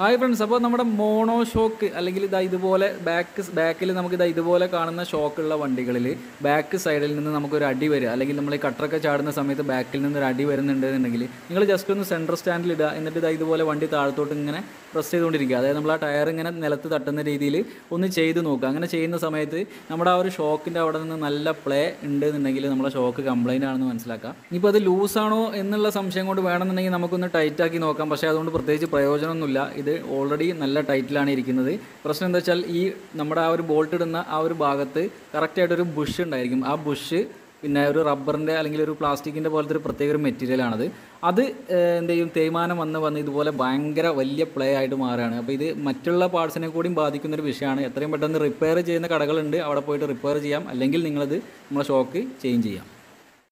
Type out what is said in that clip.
hi friends അപ്പോൾ നമ്മുടെ mono shock അല്ലെങ്കിൽ ഇതാ ഇതുപോലെ ബാക്ക് ബാക്കിൽ നമുക്ക് ഇതാ ഇതുപോലെ കാണുന്ന ഷോക്കുള്ള വണ്ടികളിൽ ബാക്ക് സൈഡിൽ നിന്ന് നമുക്കൊരു അടി വരിക അല്ലെങ്കിൽ നമ്മൾ ഈ കട്ടറൊക്കെ ചാടുന്ന സമയത്ത് ബാക്കിൽ നിന്ന് ഒരു അടി വരുന്നുണ്ട് എന്നുണ്ടെങ്കിൽ നിങ്ങൾ ജസ്റ്റ് ഒന്ന് സെൻറ്റർ സ്റ്റാൻഡിൽ ഇടുക എന്നിട്ട് ഇതാ ഇതുപോലെ വണ്ടി താഴത്തോട്ട് ഇങ്ങനെ പ്രസ് ചെയ്തുകൊണ്ടിരിക്കുക അതായത് നമ്മൾ ആ ടയർ ഇങ്ങനെ നിലത്ത് തട്ടുന്ന രീതിയിൽ ഒന്ന് ചെയ്ത് നോക്കുക അങ്ങനെ ചെയ്യുന്ന സമയത്ത് നമ്മുടെ ആ ഒരു ഷോക്കിൻ്റെ അവിടെ നിന്ന് നല്ല പ്ലേ ഉണ്ട് എന്നുണ്ടെങ്കിൽ നമ്മളെ ഷോക്ക് കംപ്ലൈൻ്റ് ആണെന്ന് മനസ്സിലാക്കാം ഇപ്പോൾ അത് ലൂസാണോ എന്നുള്ള സംശയം കൊണ്ട് വേണമെന്നുണ്ടെങ്കിൽ നമുക്കൊന്ന് ടൈറ്റ് ആക്കി നോക്കാം പക്ഷേ അതുകൊണ്ട് പ്രത്യേകിച്ച് പ്രയോജനമൊന്നുമില്ല ഇത് ഓൾറെഡി നല്ല ടൈറ്റിലാണ് ഇരിക്കുന്നത് പ്രശ്നം എന്താ വെച്ചാൽ ഈ നമ്മുടെ ആ ഒരു ബോൾട്ട് ഇടുന്ന ആ ഒരു ഭാഗത്ത് കറക്റ്റായിട്ടൊരു ബുഷ് ഉണ്ടായിരിക്കും ആ ബുഷ് പിന്നെ ഒരു റബ്ബറിൻ്റെ അല്ലെങ്കിൽ ഒരു പ്ലാസ്റ്റിക്കിൻ്റെ പോലത്തെ ഒരു പ്രത്യേക ഒരു മെറ്റീരിയലാണത് അത് ഏഹ്, എന്ത് ചെയ്യും തേയ്മാനം വന്ന് വന്ന് ഇതുപോലെ ഭയങ്കര വലിയ പ്ലേ ആയിട്ട് മാറുകയാണ് അപ്പോൾ ഇത് മറ്റുള്ള പാർട്സിനെ കൂടിയും ബാധിക്കുന്ന ഒരു വിഷയമാണ് എത്രയും പെട്ടെന്ന് റിപ്പയർ ചെയ്യുന്ന കടകളുണ്ട് അവിടെ പോയിട്ട് റിപ്പയർ ചെയ്യാം അല്ലെങ്കിൽ നിങ്ങളത് നമ്മളെ ഷോക്ക് ചേഞ്ച് ചെയ്യാം